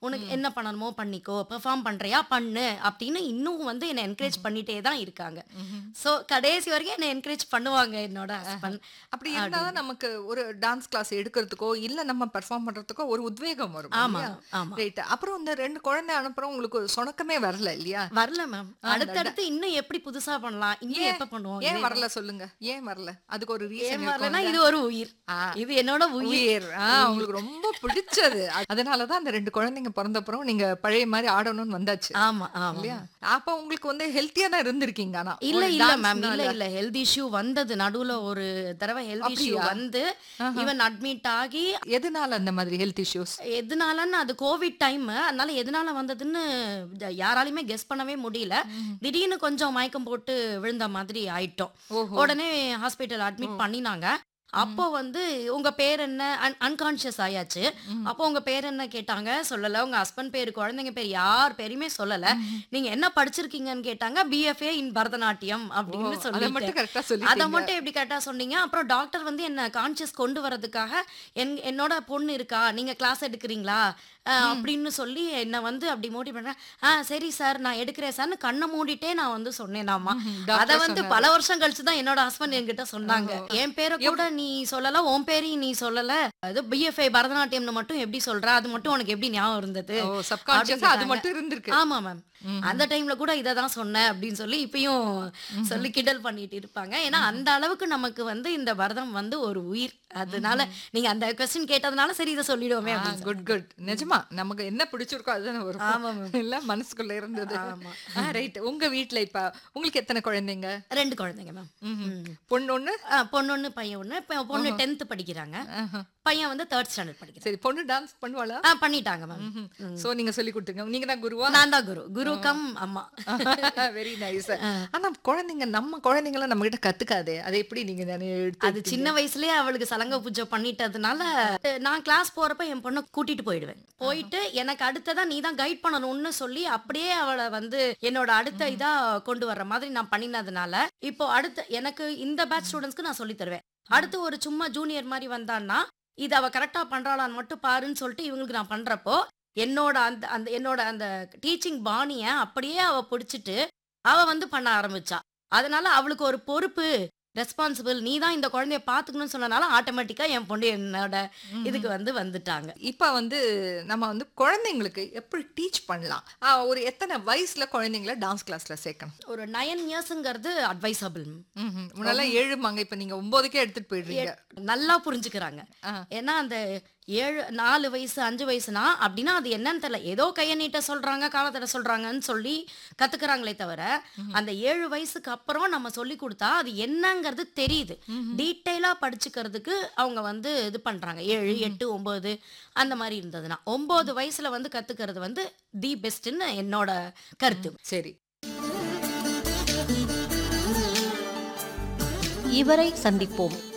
உனக்கு என்ன பண்ணணுமோ பண்ணிக்கோ பெர்ஃபார்ம் பண்றியா பண்ணு அப்படின்னு இன்னும் வந்து என்னை என்கரேஜ் பண்ணிட்டே தான் இருக்காங்க ஸோ கடைசி வரைக்கும் என்னை என்கரேஜ் பண்ணுவாங்க என்னோட ஹஸ்பண்ட் அப்படி இருந்தாதான் நமக்கு ஒரு டான்ஸ் கிளாஸ் எடுக்கிறதுக்கோ இல்ல நம்ம பெர்ஃபார்ம் பண்றதுக்கோ ஒரு உத்வேகம் வரும் ஆமா ஆமா ரைட் அப்புறம் இந்த ரெண்டு குழந்தை அனுப்புறோம் உங்களுக்கு ஒரு சொணக்கமே வரல இல்லையா வரல மேம் அடுத்தடுத்து இன்னும் எப்படி புதுசா பண்ணலாம் இன்னும் எப்ப பண்ணுவோம் ஏன் வரல சொல்லுங்க ஏன் வரல அதுக்கு ஒரு ஏன் ரீசன் வரலன்னா இது ஒரு உயிர் ஆ. இது என்னோட உயிர் உயிர் ஆ, உங்களுக்கு ரொம்ப பிடிச்சது அதனாலதான் அந்த ரெண்டு குழந்தைங்க பிறந்தப்புறம் நீங்க பழைய மாதிரி ஆடணும்னு வந்தாச்சு ஆமா ஆமா இல்லையா அப்ப உங்களுக்கு வந்து ஹெல்த்தியா தான் இருந்திருக்கீங்க ஆனா இல்ல ஒரு இல்ல dance மேம் இல்ல னால. இல்ல ஹெல்த் இஷ்யூ வந்தது நடுவுல ஒரு தடவை ஹெல்த் இஷ்யூ அப்படியா? வந்து ஈவன் அட்மிட் ஆகி எதனால அந்த மாதிரி ஹெல்த் இஷ்யூஸ் எதனாலன்னு அது கோவிட் டைம் அதனால எதனால வந்ததுன்னு ஜ- யாராலையுமே கெஸ் பண்ணவே முடியல திடீர்னு கொஞ்சம் மயக்கம் போட்டு விழுந்த மாதிரி ஆயிட்டோம் ஓஹோ உடனே ஹாஸ்பிட்டல் அட்மிட் பண்ணினாங்க அப்போ வந்து உங்க பேர் என்ன அன்கான்ஷியஸ் ஆயாச்சு அப்போ உங்க பேர் என்ன கேட்டாங்க சொல்லல உங்க ஹஸ்பண்ட் பேர் குழந்தைங்க பேர் யார் பேருமே சொல்லல நீங்க என்ன படிச்சிருக்கீங்கன்னு கேட்டாங்க பிஎஃப்ஏ இன் பரதநாட்டியம் அப்படின்னு அதை சொல்லி மட்டும் கரெக்டா அதை சொல்லி மட்டும் எப்படி கரெக்டா சொன்னீங்க அப்புறம் டாக்டர் வந்து என்ன கான்சியஸ் கொண்டு வரதுக்காக என் என்னோட பொண்ணு இருக்கா நீங்க கிளாஸ் எடுக்கிறீங்களா அஹ், அப்படின்னு சொல்லி என்ன வந்து அப்படி மோட்டிவ் பண்றேன் ஆ சரி சார் நான் எடுக்கிறேன் சார்னு கண்ணை மூடிட்டே நான் வந்து சொன்னேனாமா doctor அத வந்து பல வருஷம் கழிச்சு தான் என்னோட ஹஸ்பண்ட் என்கிட்ட சொன்னாங்க என் பேரை கூட நீ சொல்லல உன் பேரையும் நீ சொல்லல அது பிஎஃப்ஐ பரதநாட்டியம்னு மட்டும் எப்படி சொல்ற அது மட்டும் உனக்கு எப்படி ஞாபகம் இருந்தது ஓ சப்கான்ஷியஸா அது அப்படின்ட்டாங்க. மட்டும் இருந்திருக்கு ஆமா மேம் அந்த டைம்ல கூட இதை தான் சொன்னேன் அப்படின்னு சொல்லி இப்பயும் சொல்லி கிண்டல் பண்ணிட்டு இருப்பாங்க ஏன்னா அந்த அளவுக்கு நமக்கு வந்து இந்த பரதம் வந்து ஒரு உயிர் அதனால நீங்க அந்த கொஸ்டின் கேட்டதுனால சரி இதை சொல்லிடுவோமே அப்படின்னு குட் குட் நிஜமா நமக்கு என்ன பிடிச்சிருக்கோ அதுதானே ஆமா, வரும் இல்ல மனசுக்குள்ள இருந்தது ஆமா. ரைட் உங்க வீட்ல இப்ப உங்களுக்கு எத்தனை குழந்தைங்க ரெண்டு குழந்தைங்க மேம் பொண்ணு ஒண்ணு பொண்ணு ஒண்ணு பையன் ஒண்ணு இப்ப பொண்ணு டென்த் படிக்கிறாங்க ஆஹா. பையன் வந்து தேர்ட் ஸ்டாண்டர்ட் படிக்கிறான் சரி பொண்ணு டான்ஸ் பண்ணுவாளா ஆ பண்ணிட்டாங்க மேம் சோ நீங்க சொல்லி கொடுத்துங்க நீங்க தான் குருவா நான் தான் குரு குரு கம் அம்மா வெரி நைஸ் ஆனா குழந்தைங்க நம்ம குழந்தைங்கள நம்ம கிட்ட கத்துக்காதே அதை எப்படி நீங்க தானே எடுத்து அது சின்ன வயசுலயே அவளுக்கு சலங்க பூஜை பண்ணிட்டதுனால அஹ், நான் கிளாஸ் போறப்ப என் பொண்ணை கூட்டிட்டு போயிடுவேன் போயிட்டு எனக்கு அடுத்ததா நீ தான் கைட் பண்ணணும்னு சொல்லி அப்படியே அவளை வந்து என்னோட அடுத்த இதா கொண்டு வர்ற மாதிரி நான் பண்ணினதுனால இப்போ அடுத்த எனக்கு இந்த பேட்ச் ஸ்டூடெண்ட்ஸ்க்கு நான் சொல்லி தருவேன் அடுத்து ஒரு சும்மா ஜூனியர் மாதிரி வந்தான்னா இது அவ கரெக்டா பண்றாளான்னு மட்டும் பாருன்னு சொல்லிட்டு இவங்களுக்கு நான் பண்றப்போ என்னோட அந்த அந்த என்னோட அந்த டீச்சிங் பாணிய அப்படியே அவ பிடிச்சிட்டு அவ வந்து பண்ண ஆரம்பிச்சா அதனால அவளுக்கு ஒரு பொறுப்பு ரெஸ்பான்சிபிள் நீ தான் இந்த குழந்தைய பாத்துக்கணும்னு சொன்னனால ஆட்டோமேட்டிக்கா என் பொண்ணு என்னோட இதுக்கு வந்து வந்துட்டாங்க இப்ப வந்து நம்ம வந்து குழந்தைங்களுக்கு எப்படி டீச் பண்ணலாம் ஆ, ஒரு எத்தனை வயசுல குழந்தைங்கள டான்ஸ் கிளாஸ்ல சேர்க்கணும் ஒரு நயன் இயர்ஸ்ங்கிறது அட்வைசபிள் ம்ஹும். முன்னெல்லாம் ஏழுமாங்க இப்ப நீங்க ஒன்பதுக்கே எடுத்துட்டு போயிடுறீங்க நல்லா புரிஞ்சுக்கிறாங்க ஆ. ஏன்னா அந்த ஏழு நாலு வயசு அஞ்சு வயசுனா அப்படின்னா அது என்னன்னு தெரியல ஏதோ கைய நீட்ட சொல்றாங்க காலத்தட சொல்றாங்கன்னு சொல்லி கத்துக்கிறாங்களே தவிர அந்த ஏழு வயசுக்கு அப்புறம் நம்ம சொல்லி கொடுத்தா அது என்னங்கிறது தெரியுது டீட்டெயிலா படிச்சுக்கிறதுக்கு அவங்க வந்து இது பண்றாங்க ஏழு எட்டு ஒன்பது அந்த மாதிரி இருந்ததுன்னா ஒன்பது வயசுல வந்து கத்துக்கிறது வந்து தி பெஸ்ட்னு என்னோட கருத்து சரி இவரை சந்திப்போம்